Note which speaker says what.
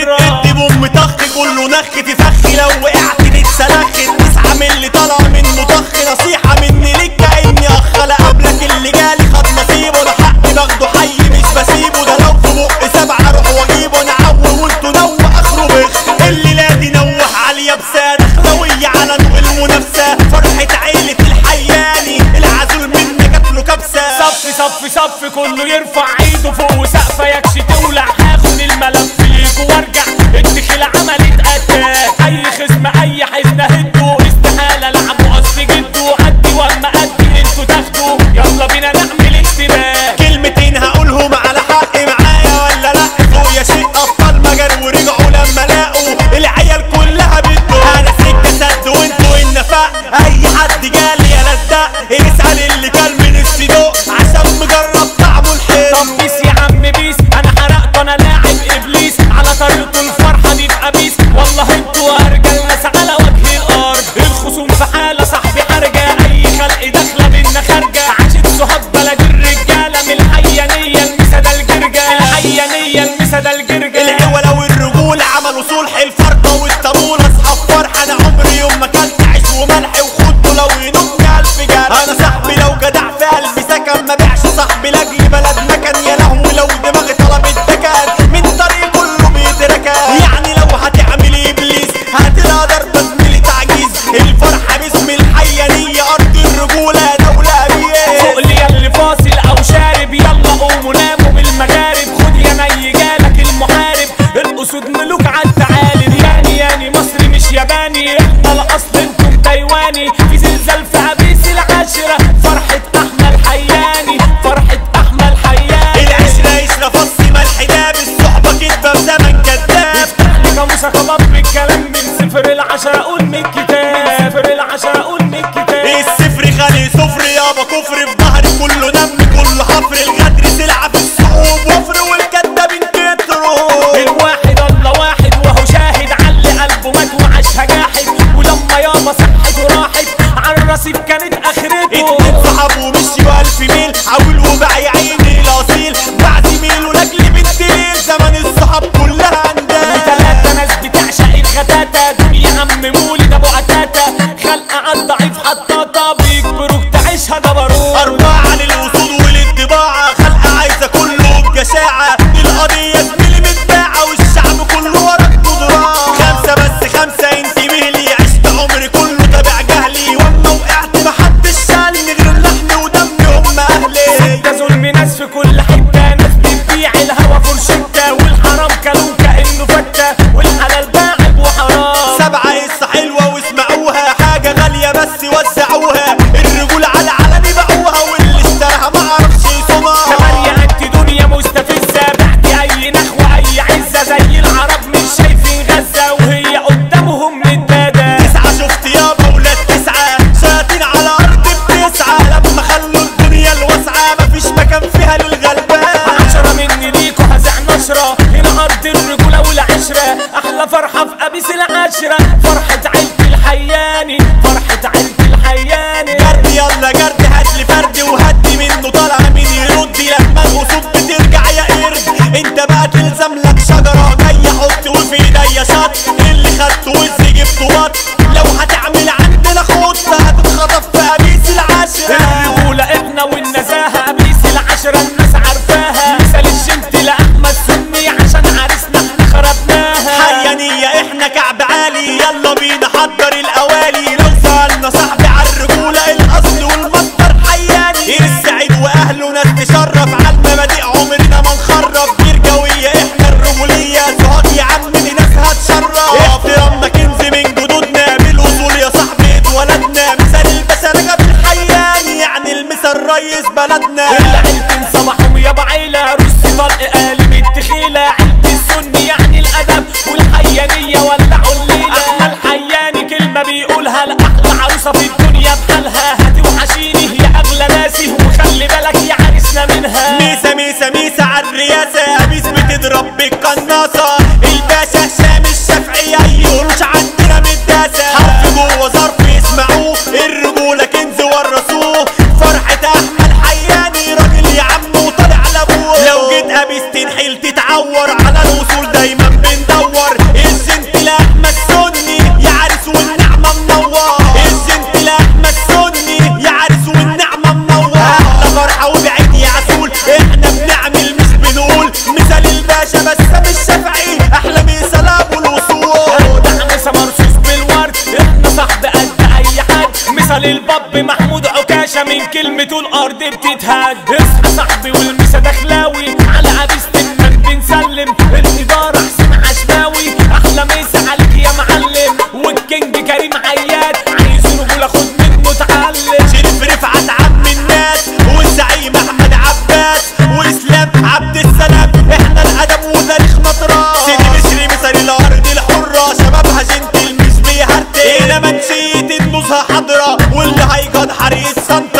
Speaker 1: ادي بوم طخ كله نخ في فخ لو وقعت تتسلخت تسعة من اللي طالع منه طخ نصيحة مني ليك كأني اخ لا قبلك اللي جالي خد نصيبه انا حقي باخده حي مش بسيبه ده لو في بق سبعة اروح واجيبه انا عو وانتوا نو اخره بخ اللي لا دي نوح عالية بسادة خلوية على نوع المنافسة فرحة عيلة الحياني العزول منا جاتله كبسة
Speaker 2: صف صف صف كله يرفع ايده فوق وسقفه يكشي تولع هاخد الملف ليك وارجع الدخل عملت اتاك اي خصم اي حزن هدوا استحاله العبوا قصد جدوا ادي واما ادي انتوا تاخدوا يلا بينا نعمل اشتباك
Speaker 1: كلمتين هقولهم على حق معايا ولا لا فوق يا شيء ابطال مجر ورجعوا لما لاقوا العيال كلها بتدوق انا سكه سد وانتوا النفاق اي حد جالي يا لزق اسال اللي كان من الصدوق عشان مجرب طعمه الحلو
Speaker 2: طب بيس يا عم بيس انا حرقت انا لاعب ابليس على طريقته الفرحه دي بقى بيس والله انتوا ارجل ناس على وجه الارض الخصوم في حاله صاحبي حرجه اي خلق داخله بينا خارجه عاشت صحاب بلد الرجاله من الحيانيه المسا الجرجه الحيانيه المسا الجرجه
Speaker 1: العوله والرجول عملوا صلح الفرقه والطابور اصحاب فرحه انا عمري يوم ما كلت عيش وملح وخده لو ينط الف جرح انا صاحبي لو جدع في قلبي سكن ما بيعش صاحبي لاجل بلد مكان يا لهوي لو دماغي طلبت دكان من طريق كله بيتركان يعني لو هتعمل ابليس هتقدر تزميلي تعجيز الفرحه باسم الحيانيه ارض الرجوله دوله
Speaker 2: فوق
Speaker 1: بيه
Speaker 2: لي اللي فاصل او شارب يلا قوموا ناموا بالمغارب خد يا ني جالك المحارب الاسود ملوك على التعالي ياني ياني مصري مش ياباني احنا الاصل انتم تايواني في زلزال في عبيس العشرة فرحة احمد حياني فرحة احمد حياني
Speaker 1: العشره عشره فص ملح داب الصحبه كدبه بزمن كداب
Speaker 2: كاموسة خبط بالكلام من صفر العشرة قول من الكتاب من صفر العشرة قول من الكتاب
Speaker 1: السفر خالي صفر يابا كفر في ظهري كله نم كله حفر الغدر سلعة في السوق وفر والكدابين كتروا
Speaker 2: الواحد الله واحد وهو شاهد علي قلبه مات وعاشها جاحد ولما يابا صحته راحت على الرصيف كانت اخرته
Speaker 1: اتنين صحاب ومشيوا ألف ميل عاول وباع يا عيني الأصيل باع زميله لاجل بنت ليل زمن الصحاب كلها عندها
Speaker 2: وتلاتة ناس بتعشق الغتاتة دنيا عم مولد ابو عتاتة خلقة عالضعيف حطاطة بيجبروك تعيشها جبروت
Speaker 1: أربعة للوصول والانطباعة خلقة عايزة كله بجشاعة القضية زميلي متباعة والشعب كله ورا القدرات خمسة بس خمسة انت مهلي عشت عمري كله تابع جهلي واما وقعت محدش شالني غير اللحم ودمي هم أهلي
Speaker 2: ده ظلم ناس في كل حتة ناس بتبيع الهوا فرشتة والحرام كلوه كأنه فتة والحلال باعب وحرام
Speaker 1: سبعة قصة حلوة واسمعوها حاجة غالية بس وزعوها الرجول على علني باعوها واللي اشتراها معرفش يصونها
Speaker 2: تمانية انت دنيا مستفزة بعتي اي نخوة اي عزة زي العرب مش شايفين غزة وهي قدامهم متبادة
Speaker 1: تسعة شفت يابا ولاد تسعة شاتين على أرض بتسعة لما خلوا الدنيا الواسعة مفيش مكان فيها للغلبان
Speaker 2: عشرة مني ليكوا هزع نشرة هنا أرض الرجولة والعشرة أحلى فرحة في قبيس العشرة فرحة عيلة الحياني فرحة عيلة الحياني
Speaker 1: جرد يلا جرد هاتلي فرد وهدي منه طالع مين يرد لما الأسود بترجع يا قرد انت بقى تلزم لك شجرة جاي احط وفي ايديا شط اللي خدته وزي جبته بط لو هتعمل عندنا خطة هتتخطف في قميص العشرة
Speaker 2: الرجولة احنا والنزاهة قبيس العشرة الناس عارفاها مثال الجنت لأحمد سمي عشان عرسنا احنا خربناها
Speaker 1: حيانية احنا كعب عالي يلا
Speaker 2: ايده الارض بتتهد اصحى صاحبي والمسا دخلاوي على عبيس تمك بنسلم الاداره حسين عشماوي احلى مسا عليك يا معلم والكينج كريم عياد عايز رجوله خد منه اتعلم
Speaker 1: شريف رفعت عم الناس والزعيم احمد عباس واسلام عبد السلام احنا الادب وتاريخ مطران سيدي مصري مثل الارض الحره شبابها جنتل مش بيهرتل هنا منشية النزهه حاضره واللي هيجاد حريق سنتر